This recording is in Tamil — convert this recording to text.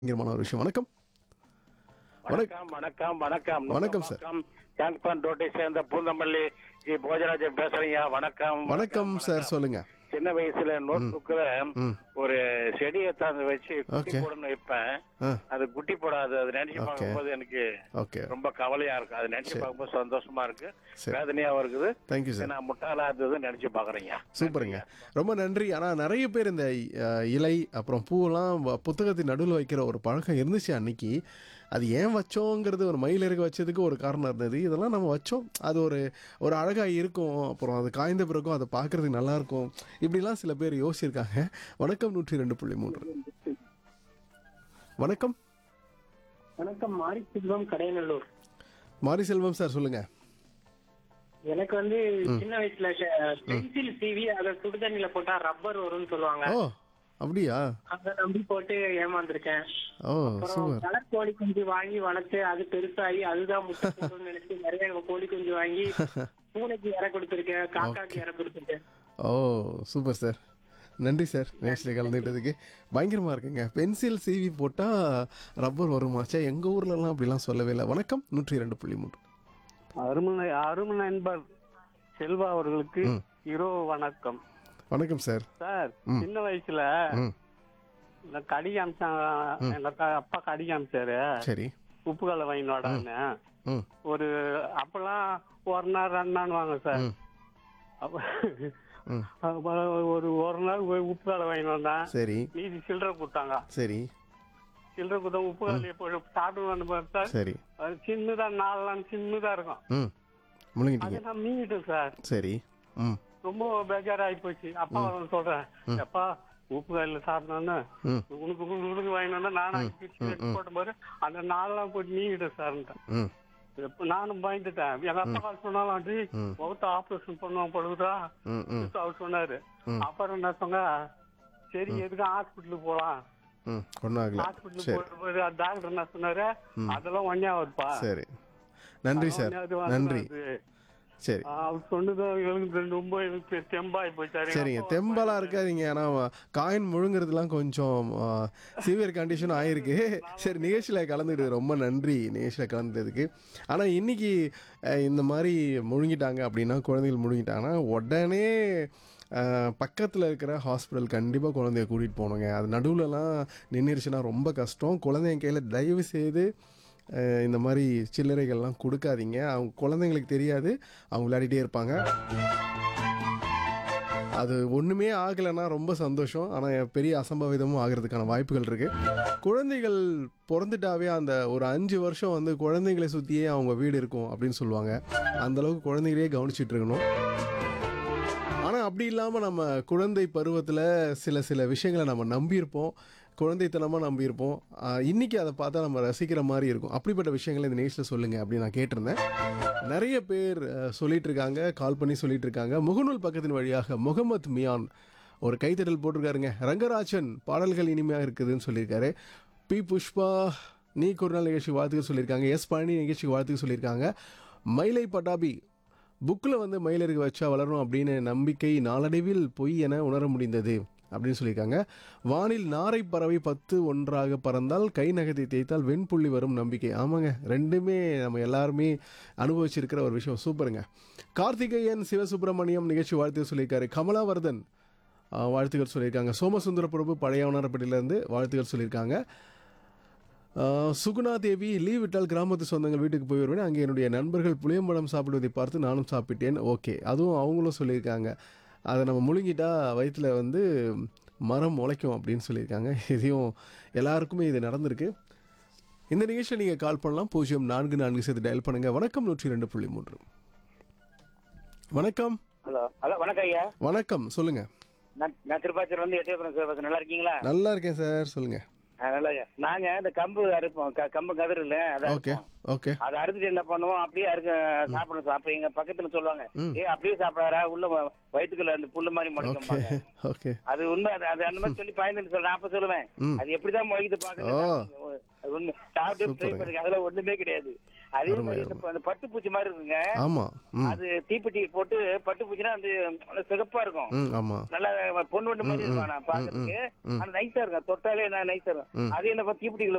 பயங்கரமான ஒரு விஷயம் வணக்கம் வணக்கம் வணக்கம் வணக்கம் வணக்கம், சார். வணக்கம் கேன்பான் ரோட்டை சேர்ந்த பூந்தமல்லி ஜி போஜராஜன் பேசுறீங்க வணக்கம் வணக்கம் சார் சொல்லுங்க சின்ன வயசுல நோட் புக்ல ம் ஒரு செடியை தாந்து வச்சு குட்டி Okay. போடணும் வைப்பேன் ஆ அது குட்டி போடாது அது நினைச்சு Okay. பார்க்கும்போது எனக்கு ஓகே ரொம்ப கவலையா இருக்கு அது நினைச்சு பார்க்கும்போது சந்தோஷமா இருக்கு சரி. வேதனையாவும் இருக்குது தேங்க்யூ சார் நான் முட்டாளா இருந்தது நினைச்சு பாக்குறீங்க சூப்பருங்க ரொம்ப நன்றி ஆனால் நிறைய பேர் இந்த அஹ், இலை அப்புறம் பூவெல்லாம் வ- புத்தகத்தின் நடுவில் வைக்கிற ஒரு பழக்கம் இருந்துச்சு அன்னைக்கு அது ஏன் வச்சோங்கிறது ஒரு மயில் இருக்க வச்சதுக்கு ஒரு காரணம் இருந்தது இதெல்லாம் நம்ம வச்சோம் அது ஒரு ஒரு அழகாக இருக்கும் அப்புறம் அது காய்ந்த பிறகும் அதை பார்க்கறதுக்கு நல்லா இருக்கும் இப்படிலாம் சில பேர் யோசிச்சிருக்காங்க வணக்கம் நூற்றி ரெண்டு புள்ளி மூன்று வணக்கம் வணக்கம் மாரி செல்வம் கடையநல்லூர் மாரி செல்வம் சார் சொல்லுங்க எனக்கு வந்து சின்ன வயசுல பென்சில் சீவி அதை சுடுதண்ணில போட்டா ரப்பர் வரும்னு சொல்லுவாங்க ஓ அப்படியா அதை நம்பி போட்டு ஏமாந்துருக்கேன் ஓ அப்புறம் சூப்பர் கலர் கோழி குஞ்சு வாங்கி வளர்த்து அது பெருசாகி அதுதான் முட்டை போடும்னு நினைச்சு நிறைய கோழி குஞ்சு வாங்கி பூனைக்கு இற கொடுத்துருக்கேன் காக்காக்கு இற கொடுத்துருக்கேன் ஓ சூப்பர் சார் நன்றி சார் நேஷனில் கலந்துக்கிட்டதுக்கு பயங்கரமாக இருக்குங்க பென்சில் சீவி போட்டால் ரப்பர் வருமாச்சே எங்கள் ஊர்லலாம் அப்படிலாம் சொல்லவே இல்லை வணக்கம் நூற்றி ரெண்டு புள்ளி மூன்று அருமை அருமை நண்பர் செல்வா அவர்களுக்கு ம். இரவு வணக்கம் வணக்கம் சார் சார் ம். சின்ன வயசுல ம் இந்த கடி காமிச்சாங்க எங்க அக்கா- அப்பா கடி காமிச்சாரு சரி உப்பு கல்ல வாங்கினோடான்னு ம் ஒரு அப்பெல்லாம் ஒரு நாள் ரெண்டு நாள் வாங்க சார் ம். அப்ப ம் அப்ப ஒரு ஒரு நாள் போய் உப்பு கல்ல வாங்கிட்டு வந்தேன் சரி மீதி சில்லறை கொடுத்தாங்க சரி சில்லறை கொடுத்தா உப்பு கல்ல இப்போ சாப்பிட்டு வந்து பார்த்தா சரி அது சின்னதா நாலு நாள் சின்னதா இருக்கும் ம் முழுங்கிட்டீங்க அதை நான் மீறிட்டேன் சார் சரி ம் ரொம்ப பேஜாராகி போச்சு அப்பா வந்து சொல்றேன் எப்பா உப்பு காயில சாப்பிடணும்னு ம் உனக்கு உனக்கு வாங்கினா நானும் பிரிச்சு எடுத்து போட்ட போது அந்த நாளெல்லாம் போட்டு நீங்கிட்டேன் சார்ன்ட்டேன் ம் இப்ப நானும் பயந்துட்டேன் எங்க அப்பா கால் சொன்னாலும் ஆண்டி முகத்த ஆபரேஷன் பண்ணுவோம் பழுகுதா ம் ம் அவர் சொன்னாரு ம். அப்புறம் என்ன சொங்க சரி எதுக்கு ஹாஸ்பிட்டலுக்கு போலாம் ம் ஒன்றும் ஆகல ஹாஸ்பிட்டலுக்கு சரி போயிட்டு போது டாக்டர் என்ன சொன்னாரு அதெல்லாம் ஒன்னே ஆகுதுப்பா சரி நன்றி சார் நன்றி சரி அவர் சொன்னது எனக்கு ரொம்ப எனக்கு தெம்பாய் போச்சாரு சரிங்க தெம்பலா இருக்காதீங்க ஆனா காயின் முழுங்குறதுலாம் கொஞ்சம் சிவியர் கண்டிஷன் ஆயிருக்கு சரி நிகழ்ச்சியில் கலந்துக்கிட்டு ரொம்ப நன்றி நிகழ்ச்சியில் கலந்துட்டதுக்கு ஆனால் இன்னைக்கு அஹ், இந்த மாதிரி முழுங்கிட்டாங்க அப்படின்னா குழந்தைகள் முழுங்கிட்டாங்கன்னா உடனே பக்கத்தில் இருக்கிற ஹாஸ்பிட்டல் கண்டிப்பாக குழந்தைய கூட்டிகிட்டு போகணுங்க அது நடுவுலலாம் நின்றுச்சுன்னா ரொம்ப கஷ்டம் குழந்தைங்க கையில் தயவு செய்து அஹ், இந்த மாதிரி சில்லறைகள்லாம் கொடுக்காதீங்க அவங்க குழந்தைங்களுக்கு தெரியாது அவங்க விளையாடிட்டே இருப்பாங்க அது ஒன்றுமே ஆகலைன்னா ரொம்ப சந்தோஷம் ஆனால் பெரிய அசம்பாவிதமும் ஆகிறதுக்கான வாய்ப்புகள் இருக்குது குழந்தைகள் பிறந்துட்டாவே அந்த ஒரு அஞ்சு வருஷம் வந்து குழந்தைங்களை சுற்றியே அவங்க வீடு இருக்கும் அப்படின்னு சொல்லுவாங்க அந்த அளவுக்கு குழந்தைகளே கவனிச்சிட்டு இருக்கணும் ஆனால் அப்படி இல்லாமல் நம்ம குழந்தை பருவத்தில் சில சில விஷயங்களை நம்ம நம்பியிருப்போம் குழந்தைத்தனமாக நம்பியிருப்போம் ஆஹ் இன்னைக்கு அதை பார்த்தா நம்ம ரசிக்கிற மாதிரி இருக்கும் அப்படிப்பட்ட விஷயங்களை இந்த நிகழ்ச்சியில் சொல்லுங்கள் அப்படின்னு நான் கேட்டிருந்தேன் நிறைய பேர் அஹ், சொல்லிட்டு இருக்காங்க கால் பண்ணி சொல்லிட்டு இருக்காங்க முகநூல் பக்கத்தின் வழியாக முகமது மியான் ஒரு கைத்தட்டல் போட்டிருக்காருங்க ரங்கராஜன் பாடல்கள் இனிமையாக இருக்குதுன்னு சொல்லியிருக்காரு பி புஷ்பா நீ ஒரு நாள் நிகழ்ச்சி வாழ்த்துக்கு சொல்லியிருக்காங்க எஸ் பழனி நிகழ்ச்சிக்கு வாழ்த்துக்கு சொல்லியிருக்காங்க மயிலை பட்டாபி புக்கில் வந்து மயிலருக்கு வச்சா வளரும் அப்படின்னு நம்பிக்கை நாளடைவில் பொய் என உணர முடிந்தது அப்படின்னு சொல்லியிருக்காங்க வானில் நாரை பறவை பத்து ஒன்றாக பறந்தால் கை நகத்தை தேய்த்தால் வெண்புள்ளி வரும் நம்பிக்கை ஆமாங்க ரெண்டுமே நம்ம எல்லாருமே அனுபவிச்சிருக்கிற ஒரு விஷயம் சூப்பருங்க கார்த்திகேயன் சிவசுப்பிரமணியம் நிகழ்ச்சி வாழ்த்து சொல்லியிருக்காரு கமலாவர்தன் ஆஹ், வாழ்த்துக்கள் சொல்லியிருக்காங்க சோமசுந்தர பிரபு பழையவனாரப்பட்டியிலேருந்து வாழ்த்துக்கள் சொல்லியிருக்காங்க ஆஹ், சுகுணா தேவி லீவ் விட்டால் கிராமத்து சொந்தங்கள் வீட்டுக்கு போய் வருவேன் அங்கே என்னுடைய நண்பர்கள் புளியம்பழம் சாப்பிடுவதை பார்த்து நானும் சாப்பிட்டேன் ஓகே அதுவும் அவங்களும் சொல்லியிருக்காங்க அதை நம்ம முழுங்கிட்டா வயிற்றில் வந்து மரம் முளைக்கும் அப்படின்னு சொல்லியிருக்காங்க இதையும் எல்லாருக்குமே இது நடந்திருக்கு இந்த நிகழ்ச்சியில் நீங்கள் கால் பண்ணலாம் பூஜ்ஜியம் நான்கு நான்கு சேர்த்து டயல் பண்ணுங்கள் வணக்கம் நூற்றி ரெண்டு புள்ளி மூன்று வணக்கம் ஹலோ ஹலோ வணக்கம் ஐயா வணக்கம் சொல்லுங்கள் நான் நான் திருப்பாச்சூர் வந்து எட்டயபுரம் சிவபாசன் நல்லா இருக்கீங்களா நல்லா இருக்கேன் சார் சொல்லுங்கள் ஆ, நல்லா ஐயா. நாங்க இந்த கம்பு அறுப்போம் க- கம்பு கதிர் இல்ல அதை ஓகே ஓகே அதை அறுத்துட்டு என்ன பண்ணுவோம் அப்படியே அறுக்க சாப்பிடணும் அப்ப எங்க பக்கத்துல சொல்லுவாங்க ம். ஏ அப்படியே சாப்பிடாரா உள்ள வ- வயித்துக்குள்ள அந்த புல்லு மாதிரி ஓகே முளைக்கும் ஓகே அது உண்மை அது அது அந்த மாதிரி சொல்லி பயந்துட்டு சொல்றேன் அப்ப சொல்லுவேன் ம். அது எப்படிதான் முளைக்குது பாக்குது ஓ. அது உண்மை சாப்பிட்டு ட்ரை சூப்பருங்க. பண்ணுங்க அதெல்லாம் ஒண்ணுமே கிடையாது அதே அருமை, மாதிரி இந்த- அந்த பட்டு பூச்சி மாதிரி இருக்குங்க ஆமாம் ம் அது தீப்பெட்டி போட்டு பட்டு பூச்சினா அது நல்லா சிகப்பா இருக்கும் ம் ஆமாம் நல்லா பொண்ணு வண்டு மாதிரி இருக்கும் நான் பாக்குறதுக்கு ம். ஆனா நைஸா இருக்கும் தொட்டாலே நான் நைஸா இருக்கும் அது என்ன தீப்பெட்டிக்குள்ள